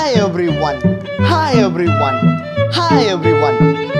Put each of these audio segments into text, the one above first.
hi everyone hi everyone hi everyone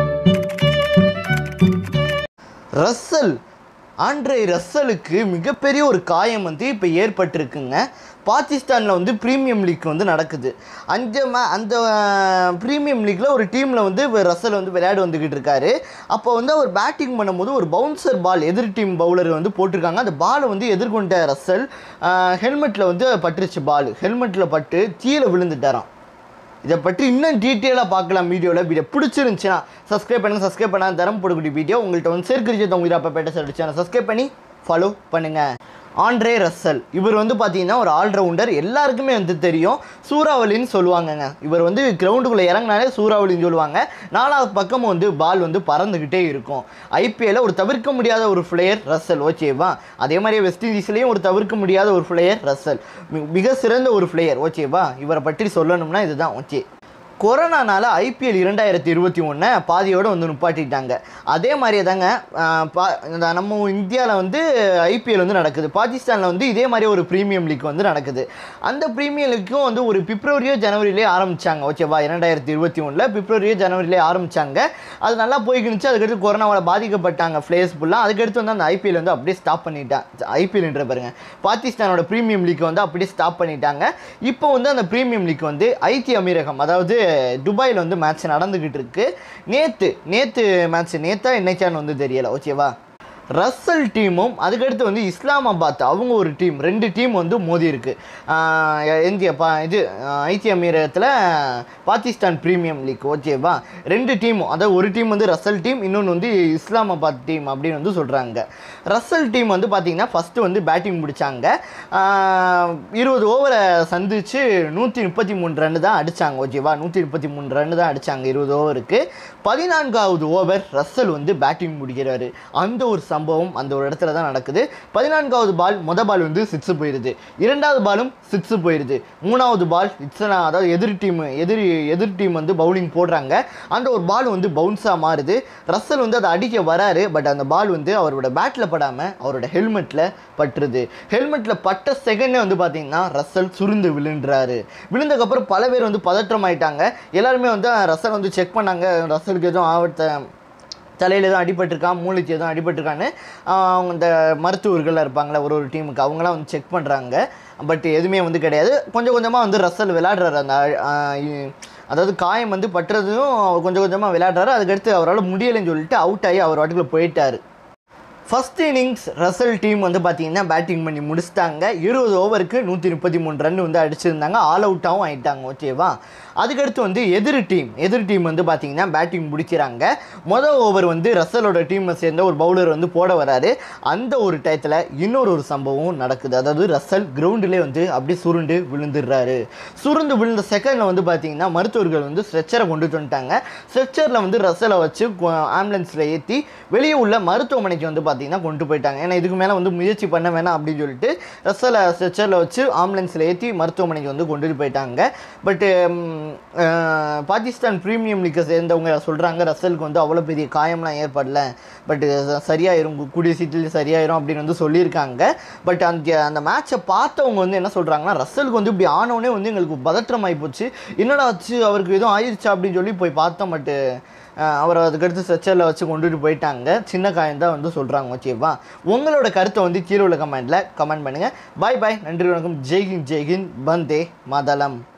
Russell Andre ரஸ்ஸலுக்கு மிகப்பெரிய ஒரு காயம் வந்து இப்போ ஏற்பட்டிருக்குங்க பாகிஸ்தானில் வந்து ப்ரீமியம் லீக் வந்து நடக்குது அந்த மே அந்த ப்ரீமியம் லீக்கில் ஒரு டீமில் வந்து இப்ப ரஸ்ஸல் வந்து விளையாட வந்துக்கிட்டு இருக்காரு அப்போ வந்து அவர் பேட்டிங் பண்ணும்போது ஒரு பவுன்சர் பால் எதிர் டீம் பவுலர் வந்து போட்டிருக்காங்க அந்த பாலை வந்து எதிர்கொண்ட ரஸ்ஸல் ஹெல்மெட்டில் வந்து பட்டுருச்சு பால் ஹெல்மெட்டில் பட்டு கீழே விழுந்துட்டாராம் இதை பற்றி இன்னும் டீட்டெயிலாக பார்க்கலாம் வீடியோவில் வீடியோ பிடிச்சிருந்துச்சுன்னா சப்ஸ்கிரைப் பண்ணுங்கள் சப்ஸ்கிரைப் பண்ணால் தரம் போடக்கூடிய வீடியோ உங்கள்கிட்ட வந்து சேர்க்கிறிச்சு உங்கள் அப்போ பேட்ட சொல்லி சேனல் சப்ஸ்கிரைப் பண்ணி ஃபாலோ பண்ணுங்கள் ஆண்ட்ரே ரஸ்ஸல் இவர் வந்து பார்த்தீங்கன்னா ஒரு ஆல்ரவுண்டர் எல்லாருக்குமே வந்து தெரியும் சூறாவளின்னு சொல்லுவாங்கங்க இவர் வந்து கிரவுண்டுக்குள்ளே இறங்கினாலே சூறாவளின்னு சொல்லுவாங்க நாலாவது பக்கமும் வந்து பால் வந்து பறந்துக்கிட்டே இருக்கும் ஐபிஎல்ல ஒரு தவிர்க்க முடியாத ஒரு பிளேயர் ரஸ்ஸல் ஓகேவா அதே மாதிரியே வெஸ்ட் இண்டீஸ்லேயும் ஒரு தவிர்க்க முடியாத ஒரு பிளேயர் ரஸ்ஸல் மி- மிக சிறந்த ஒரு பிளேயர் ஓகேவா இவரை பற்றி சொல்லணும்னா இதுதான் ஓகே கொரோனானால ஐபிஎல் இரண்டாயிரத்தி இருபத்தி ஒன்றை பாதியோடு வந்து நிப்பாட்டிட்டாங்க அதே மாதிரியே தாங்க ஆஹ், பா இந்த நம்ம இந்தியாவில் வந்து ஐபிஎல் வந்து நடக்குது பாகிஸ்தானில் வந்து இதே மாதிரி ஒரு ப்ரீமியம் லீக் வந்து நடக்குது அந்த ப்ரீமியம் லீக்கும் வந்து ஒரு பிப்ரவரியோ ஜனவரியிலே ஆரம்பித்தாங்க ஓகேவா இரண்டாயிரத்தி இருபத்தி ஒன்றில் பிப்ரவரியோ ஜனவரியிலே ஆரம்பித்தாங்க அது நல்லா போய்க்கிருந்துச்சு அதுக்கடுத்து கொரோனாவால் பாதிக்கப்பட்டாங்க பிளேயர்ஸ் ஃபுல்லாக அதுக்கடுத்து வந்து அந்த ஐபிஎல் வந்து அப்படியே ஸ்டாப் பண்ணிட்டாங்க ஐபிஎல்ன்ற பாருங்க பாகிஸ்தானோட ப்ரீமியம் லீக் வந்து அப்படியே ஸ்டாப் பண்ணிட்டாங்க இப்போ வந்து அந்த ப்ரீமியம் லீக் வந்து ஐக்கிய அமீரகம் அதாவது துபாயில் வந்து மேட்ச் நடந்துக்கிட்டு இருக்கு நேற்று நேற்று மேட்ச் நேத்தா என்னைக்கான்னு வந்து தெரியல ஓகேவா ரஸ்ஸல் டீமும் அதுக்கடுத்து வந்து இஸ்லாமாபாத் அவங்க ஒரு டீம் ரெண்டு டீம் வந்து மோதி இருக்கு ஆஹ் இந்திய பா இது ஆஹ் ஐக்கிய அமீரகத்தில் பாகிஸ்தான் ப்ரீமியம் லீக் ஓகேவா ரெண்டு டீமும் அதாவது ஒரு டீம் வந்து ரஸ்ஸல் டீம் இன்னொன்று வந்து இஸ்லாமாபாத் டீம் அப்படின்னு வந்து சொல்கிறாங்க ரஸ்ஸல் டீம் வந்து பார்த்தீங்கன்னா ஃபஸ்ட்டு வந்து பேட்டிங் முடிச்சாங்க ஆஹ் இருபது ஓவரை சந்திச்சு நூற்றி முப்பத்தி மூணு ரன் தான் அடித்தாங்க ஓகேவா நூற்றி முப்பத்தி மூணு ரன் தான் அடித்தாங்க இருபது ஓவருக்கு பதினான்காவது ஓவர் ரஸ்ஸல் வந்து பேட்டிங் முடிக்கிறாரு அந்த ஒரு சம்பவம் அந்த ஒரு இடத்துல தான் நடக்குது பதினான்காவது பால் மொத பால் வந்து சிக்ஸு போயிடுது இரண்டாவது பாலும் சிக்ஸு போயிடுது மூணாவது பால் இட்ஸ் அதாவது எதிர் டீம் எதிர் எதிர் டீம் வந்து பவுலிங் போடுறாங்க அந்த ஒரு பால் வந்து பவுன்ஸாக மாறுது ரஸ்ஸல் வந்து அதை அடிக்க வராரு பட் அந்த பால் வந்து அவரோட பேட்டில் படாமல் அவரோட ஹெல்மெட்டில் பட்டுருது ஹெல்மெட்டில் பட்ட செகண்டே வந்து பார்த்தீங்கன்னா ரஸ்ஸல் சுருந்து விழுன்றாரு விழுந்ததுக்கப்புறம் பல பேர் வந்து பதற்றம் ஆயிட்டாங்க எல்லாருமே வந்து ரஸ்ஸல் வந்து செக் பண்ணாங்க ரஸ்ஸலுக்கு எதுவும் ஆபத்த தலையில் எதுவும் அடிபட்டிருக்கான் மூளைக்கு எதுவும் அடிபட்டிருக்கான்னு ஆஹ் அவங்க இந்த மருத்துவர்கள்லாம் இருப்பாங்களே ஒரு ஒரு டீமுக்கு அவங்களாம் வந்து செக் பண்ணுறாங்க பட் எதுவுமே வந்து கிடையாது கொஞ்சம் கொஞ்சமாக வந்து ரஸ்ஸல் விளையாடுறாரு அந்த ஆஹ் இ- அதாவது காயம் வந்து பட்டுறதும் அவர் கொஞ்சம் கொஞ்சமாக விளையாடுறாரு அதுக்கடுத்து அவரால் முடியலைன்னு சொல்லிட்டு அவுட் ஆகி அவர் வாட்டுக்குள்ள போயிட்டாரு ஃபர்ஸ்ட் இன்னிங்ஸ் ரசல் டீம் வந்து பார்த்தீங்கன்னா பேட்டிங் பண்ணி முடிச்சிட்டாங்க இருபது ஓவருக்கு நூற்றி முப்பத்தி மூணு ரன் வந்து அடிச்சிருந்தாங்க ஆல் அவுட்டாகவும் ஆயிட்டாங்க ஓகேவா அதுக்கடுத்து வந்து எதிர் டீம் எதிர் டீம் வந்து பார்த்தீங்கன்னா பேட்டிங் முடிக்கிறாங்க மொதல் ஓவர் வந்து ரசலோட டீமை சேர்ந்த ஒரு பவுலர் வந்து போட வராரு அந்த ஒரு டயத்தில் இன்னொரு ஒரு சம்பவம் நடக்குது அதாவது ரசல் கிரவுண்டிலே வந்து அப்படியே சுருண்டு விழுந்துடுறாரு சுருண்டு விழுந்த செகண்டில் வந்து பார்த்தீங்கன்னா மருத்துவர்கள் வந்து ஸ்ட்ரெச்சரை கொண்டுட்டு வந்துட்டாங்க ஸ்ட்ரெச்சரில் வந்து ரசலை வச்சு ஆம்புலன்ஸில் ஏற்றி வெளியே உள்ள மருத்துவமனைக்கு வந்து பார்த்தீங்கன்னா கொண்டு போயிட்டாங்க ஏன்னா இதுக்கு மேலே வந்து முயற்சி பண்ண வேணாம் அப்படின்னு சொல்லிட்டு ரசலை ஸ்ட்ரெச்சரில் வச்சு ஆம்புலன்ஸில் ஏற்றி மருத்துவமனைக்கு வந்து கொண்டுட்டு போயிட்டாங்க பட்டு பாகிஸ்தான் ப்ரீமியம் லீக்கை சேர்ந்தவங்க சொல்கிறாங்க ரசலுக்கு வந்து அவ்வளோ பெரிய காயம்லாம் ஏற்படல பட் சரியாயிரும் கு- கூடிய சீட்டில் சரியாயிரும் அப்படின்னு வந்து சொல்லியிருக்காங்க பட் அந்த அந்த மேட்சை பார்த்தவங்க வந்து என்ன சொல்கிறாங்கன்னா ரசலுக்கு வந்து இப்படி ஆனோடனே வந்து எங்களுக்கு பதற்றம் ஆகி போச்சு என்னடா ஆச்சு அவருக்கு எதுவும் ஆயிடுச்சா அப்படின்னு சொல்லி போய் பார்த்தோம் பட்டு அவரை அதுக்கடுத்து ஸ்ட்ரெச்சரில் வச்சு கொண்டுட்டு போயிட்டாங்க சின்ன காயம் தான் வந்து சொல்கிறாங்க ஓகேவா உங்களோட கருத்தை வந்து கீழே உள்ள கமெண்ட்டில் கமெண்ட் பண்ணுங்கள் பாய் பாய் நன்றி வணக்கம் ஜெய்ஹிந்த் ஜெய்ஹிந்த் பந்தே மதலம்